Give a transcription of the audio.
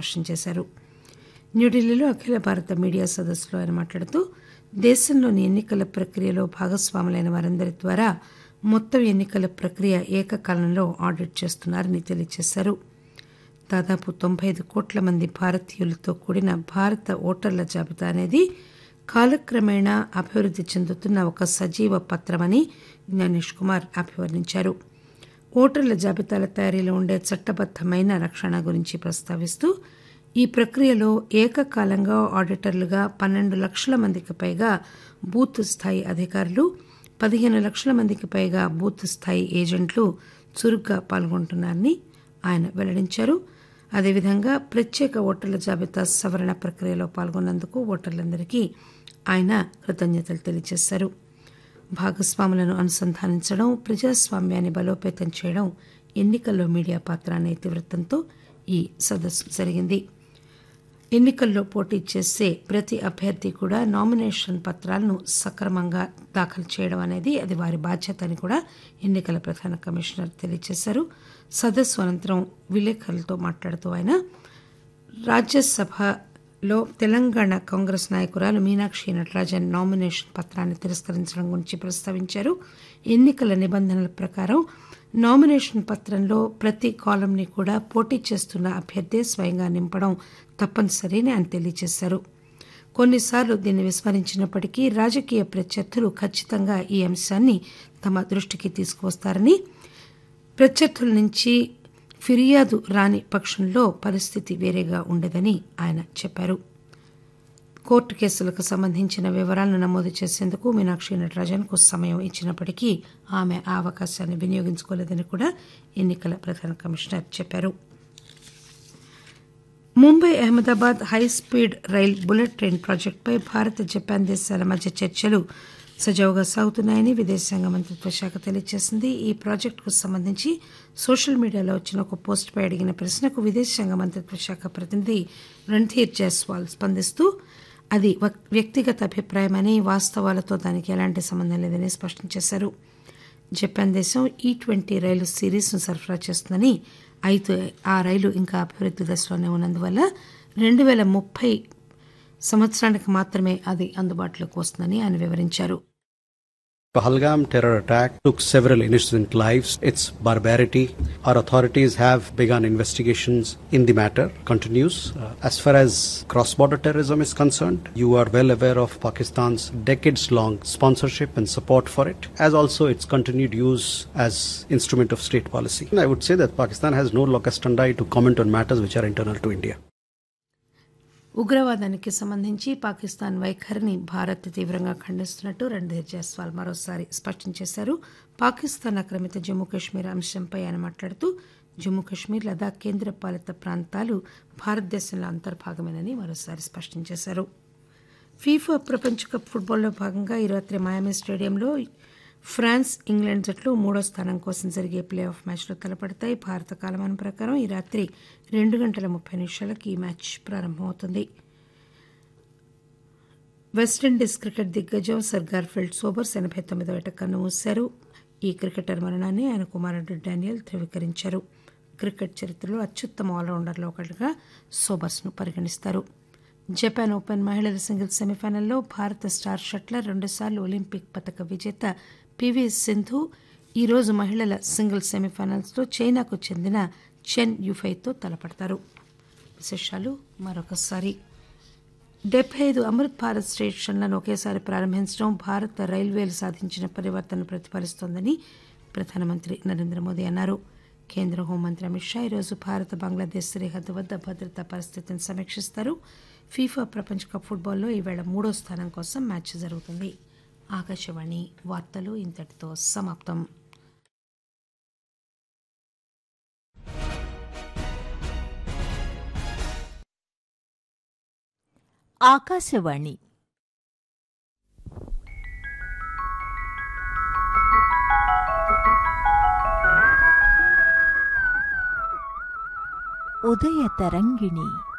స్పష్టం చేశారు న్యూఢిల్లీలో అఖిల భారత మీడియా సదస్సులో ఆయన మాట్లాడుతూ దేశంలోని ఎన్నికల ప్రక్రియలో భాగస్వాములైన వారందరి ద్వారా మొత్తం ఎన్నికల ప్రక్రియ ఏకకాలంలో ఆడిట్ చేస్తున్నారని తెలియజేశారు దాదాపు తొంభై ఐదు కోట్ల మంది భారతీయులతో కూడిన భారత ఓటర్ల జాబితా అనేది కాలక్రమేణా అభివృద్ధి చెందుతున్న ఒక సజీవ పత్రమని జ్ఞానేష్ కుమార్ అభివర్ణించారు ఓటర్ల జాబితాల తయారీలో ఉండే చట్టబద్దమైన రక్షణ గురించి ప్రస్తావిస్తూ ఈ ప్రక్రియలో ఏకకాలంగా ఆడిటర్లుగా పన్నెండు లక్షల మందికి పైగా బూత్ స్థాయి అధికారులు పదిహేను లక్షల మందికి పైగా బూత్ స్థాయి ఏజెంట్లు చురుగ్గా పాల్గొంటున్నారని ఆయన వెల్లడించారు అదేవిధంగా ప్రత్యేక ఓటర్ల జాబితా సవరణ ప్రక్రియలో పాల్గొన్నందుకు ఓటర్లందరికీ ఆయన కృతజ్ఞతలు తెలియజేశారు భాగస్వాములను అనుసంధానించడం ప్రజాస్వామ్యాన్ని బలోపేతం చేయడం ఎన్నికల్లో మీడియా పాత్ర అనే ఇతివృత్తంతో ఈ సదస్సు జరిగింది ఎన్నికల్లో పోటీ చేసే ప్రతి అభ్యర్థి కూడా నామినేషన్ పత్రాలను సక్రమంగా దాఖలు చేయడం అనేది అది వారి బాధ్యత అని కూడా ఎన్నికల ప్రధాన కమిషనర్ తెలియజేశారు సదస్సు అనంతరం విలేకరులతో మాట్లాడుతూ ఆయన రాజ్యసభలో తెలంగాణ కాంగ్రెస్ నాయకురాలు మీనాక్షి నటరాజన్ నామినేషన్ పత్రాన్ని తిరస్కరించడం గురించి ప్రస్తావించారు ఎన్నికల నిబంధనల ప్రకారం నామినేషన్ పత్రంలో ప్రతి కాలంని కూడా పోటీ చేస్తున్న అభ్యర్థి స్వయంగా నింపడం తప్పనిసరి అని ఆయన తెలియజేశారు కొన్నిసార్లు దీన్ని విస్మరించినప్పటికీ రాజకీయ ప్రత్యర్థులు ఖచ్చితంగా ఈ అంశాన్ని తమ దృష్టికి తీసుకువస్తారని ప్రత్యర్థుల నుంచి ఫిర్యాదు రాని పక్షంలో పరిస్థితి వేరేగా ఉండదని ఆయన చెప్పారు కోర్టు కేసులకు సంబంధించిన వివరాలను నమోదు చేసేందుకు మీనాక్షి నటరాజన్కు సమయం ఇచ్చినప్పటికీ ఆమె ఆ అవకాశాన్ని వినియోగించుకోలేదని కూడా ఎన్నికల ప్రధాన కమిషనర్ చెప్పారు Mumbai Ahmedabad high speed rail bullet train ప్రాజెక్టుపై భారత్ జపాన్ దేశాల మధ్య చర్చలు సజావుగా సాగుతున్నాయని విదేశాంగ మంత్రిత్వ శాఖ తెలియజేసింది ఈ ప్రాజెక్టుకు సంబంధించి సోషల్ మీడియాలో వచ్చిన ఒక పోస్టుపై అడిగిన ప్రశ్నకు విదేశాంగ మంత్రిత్వ శాఖ ప్రతినిధి రణ్ధీర్ జైస్వాల్ స్పందిస్తూ అది వ్యక్తిగత అభిప్రాయమని వాస్తవాలతో దానికి ఎలాంటి సంబంధం లేదని స్పష్టం చేశారు జపాన్ దేశం ఈ ట్వంటీ రైలు సిరీస్ను సరఫరా చేస్తుందని అయితే ఆ రైలు ఇంకా అభివృద్ధి దశలోనే ఉన్నందువల్ల రెండు వేల ముప్పై సంవత్సరానికి మాత్రమే అది అందుబాటులోకి వస్తుందని ఆయన వివరించారు Pahalgam terror attack took several innocent lives. Its barbarity. Our authorities have begun investigations in the matter. Continues. Uh, as far as cross-border terrorism is concerned, you are well aware of Pakistan's decades-long sponsorship and support for it, as also its continued use as instrument of state policy. And I would say that Pakistan has no locus standi to comment on matters which are internal to India. ఉగ్రవాదానికి సంబంధించి పాకిస్తాన్ వైఖరిని భారత్ తీవ్రంగా ఖండిస్తున్నట్టు రణ్ధీర్ జైస్వాల్ మరోసారి స్పష్టం చేశారు పాకిస్తాన్ ఆక్రమిత జమ్మూ కశ్మీర్ అంశంపై ఆయన మాట్లాడుతూ జమ్మూ కశ్మీర్ లదాఖ్ కేంద్ర పాలిత ప్రాంతాలు భారతదేశంలో అంతర్భాగమేనని మరోసారి స్పష్టం చేశారు ఫీఫా ప్రపంచ కప్ ఫుట్బాల్లో భాగంగా ఈ రాత్రి మాయామి స్టేడియంలో ఫ్రాన్స్ ఇంగ్లాండ్ జట్లు మూడో స్థానం కోసం జరిగే ప్లే ఆఫ్ మ్యాచ్లో తలపడతాయి భారత కాలమానం ప్రకారం ఈ రాత్రి రెండు గంటల ముప్పై నిమిషాలకు ఈ మ్యాచ్ ప్రారంభమవుతుంది వెస్టిండీస్ క్రికెట్ దిగ్గజం సర్ గార్ఫెల్డ్ సోబర్స్ ఎనభై తొమ్మిదో ఏట కన్ను మూశారు ఈ క్రికెటర్ మరణాన్ని ఆయన కుమారుడు డానియల్ ధృవీకరించారు క్రికెట్ చరిత్రలో అత్యుత్తమ ఆల్రౌండర్లో ఒకటిగా సోబర్స్ను పరిగణిస్తారు జపాన్ ఓపెన్ మహిళల సింగిల్స్ సెమీఫైనల్లో భారత స్టార్ షట్లర్ రెండుసార్లు ఒలింపిక్ పథక విజేత పివి సింధు ఈరోజు మహిళల సింగిల్స్ సెమీఫైనల్స్లో చైనాకు చెందిన చెన్ యుఫైతో తలపడతారు విశేషాలు మరొకసారి డెబ్బై ఐదు అమృత్ భారత్ స్టేషన్లను ఒకేసారి ప్రారంభించడం భారత రైల్వేలు సాధించిన పరివర్తన ప్రతిఫలిస్తోందని ప్రధానమంత్రి నరేంద్ర మోదీ అన్నారు కేంద్ర హోంమంత్రి అమిత్ షా ఈరోజు భారత బంగ్లాదేశ్ సరిహద్దు వద్ద భద్రతా పరిస్థితిని సమీక్షిస్తారు ఫీఫా ప్రపంచ కప్ ఫుట్బాల్లో ఈవేళ మూడో స్థానం కోసం మ్యాచ్ జరుగుతుంది ఆకాశవాణి వార్తలు ఇంతటితో సమాప్తం ఆకాశవాణి ఉదయ తరంగిణి